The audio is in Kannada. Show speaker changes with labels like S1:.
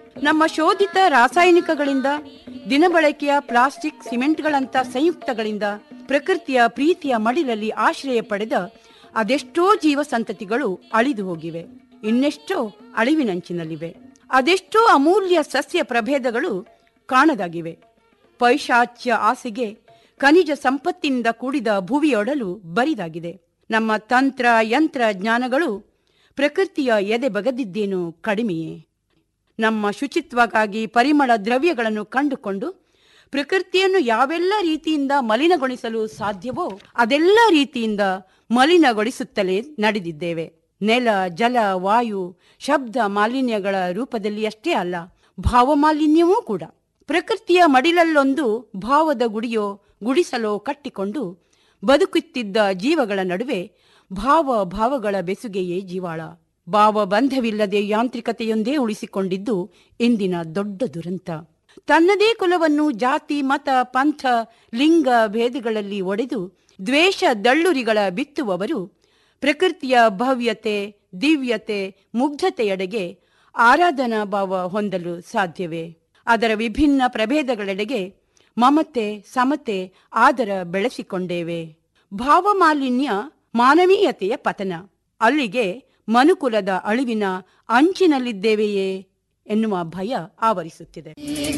S1: ನಮ್ಮ ಶೋಧಿತ ರಾಸಾಯನಿಕಗಳಿಂದ ದಿನಬಳಕೆಯ ಪ್ಲಾಸ್ಟಿಕ್ ಸಿಮೆಂಟ್ಗಳಂತ ಸಂಯುಕ್ತಗಳಿಂದ ಪ್ರಕೃತಿಯ ಪ್ರೀತಿಯ ಮಡಿಲಲ್ಲಿ ಆಶ್ರಯ ಪಡೆದ ಅದೆಷ್ಟೋ ಜೀವ ಸಂತತಿಗಳು ಅಳಿದು ಹೋಗಿವೆ ಇನ್ನೆಷ್ಟೋ ಅಳಿವಿನಂಚಿನಲ್ಲಿವೆ ಅದೆಷ್ಟೋ ಅಮೂಲ್ಯ ಸಸ್ಯ ಪ್ರಭೇದಗಳು ಕಾಣದಾಗಿವೆ ಪೈಶಾಚ್ಯ ಆಸೆಗೆ ಖನಿಜ ಸಂಪತ್ತಿನಿಂದ ಕೂಡಿದ ಭುವಿಯೊಡಲು ಬರಿದಾಗಿದೆ ನಮ್ಮ ತಂತ್ರ ಯಂತ್ರ ಜ್ಞಾನಗಳು ಪ್ರಕೃತಿಯ ಎದೆ ಬಗದಿದ್ದೇನೋ ಕಡಿಮೆಯೇ ನಮ್ಮ ಶುಚಿತ್ವಕ್ಕಾಗಿ ಪರಿಮಳ ದ್ರವ್ಯಗಳನ್ನು ಕಂಡುಕೊಂಡು ಪ್ರಕೃತಿಯನ್ನು ಯಾವೆಲ್ಲ ರೀತಿಯಿಂದ ಮಲಿನಗೊಳಿಸಲು ಸಾಧ್ಯವೋ ಅದೆಲ್ಲ ರೀತಿಯಿಂದ ಮಲಿನಗೊಳಿಸುತ್ತಲೇ ನಡೆದಿದ್ದೇವೆ ನೆಲ ಜಲ ವಾಯು ಶಬ್ದ ಮಾಲಿನ್ಯಗಳ ರೂಪದಲ್ಲಿ ಅಷ್ಟೇ ಅಲ್ಲ ಭಾವಮಾಲಿನ್ಯವೂ ಕೂಡ ಪ್ರಕೃತಿಯ ಮಡಿಲಲ್ಲೊಂದು ಭಾವದ ಗುಡಿಯೋ ಗುಡಿಸಲೋ ಕಟ್ಟಿಕೊಂಡು ಬದುಕುತ್ತಿದ್ದ ಜೀವಗಳ ನಡುವೆ ಭಾವ ಭಾವಗಳ ಬೆಸುಗೆಯೇ ಜೀವಾಳ ಭಾವ ಬಂಧವಿಲ್ಲದೆ ಯಾಂತ್ರಿಕತೆಯೊಂದೇ ಉಳಿಸಿಕೊಂಡಿದ್ದು ಇಂದಿನ ದೊಡ್ಡ ದುರಂತ ತನ್ನದೇ ಕುಲವನ್ನು ಜಾತಿ ಮತ ಪಂಥ ಲಿಂಗ ಭೇದಗಳಲ್ಲಿ ಒಡೆದು ದ್ವೇಷ ದಳ್ಳುರಿಗಳ ಬಿತ್ತುವವರು ಪ್ರಕೃತಿಯ ಭವ್ಯತೆ ದಿವ್ಯತೆ ಮುಗ್ಧತೆಯೆಡೆಗೆ ಆರಾಧನಾ ಭಾವ ಹೊಂದಲು ಸಾಧ್ಯವೇ ಅದರ ವಿಭಿನ್ನ ಪ್ರಭೇದಗಳೆಡೆಗೆ ಮಮತೆ ಸಮತೆ ಆದರ ಬೆಳೆಸಿಕೊಂಡೇವೆ ಭಾವಮಾಲಿನ್ಯ ಮಾನವೀಯತೆಯ ಪತನ ಅಲ್ಲಿಗೆ ಮನುಕುಲದ ಅಳಿವಿನ ಅಂಚಿನಲ್ಲಿದ್ದೇವೆಯೇ ಎನ್ನುವ ಭಯ ಆವರಿಸುತ್ತಿದೆ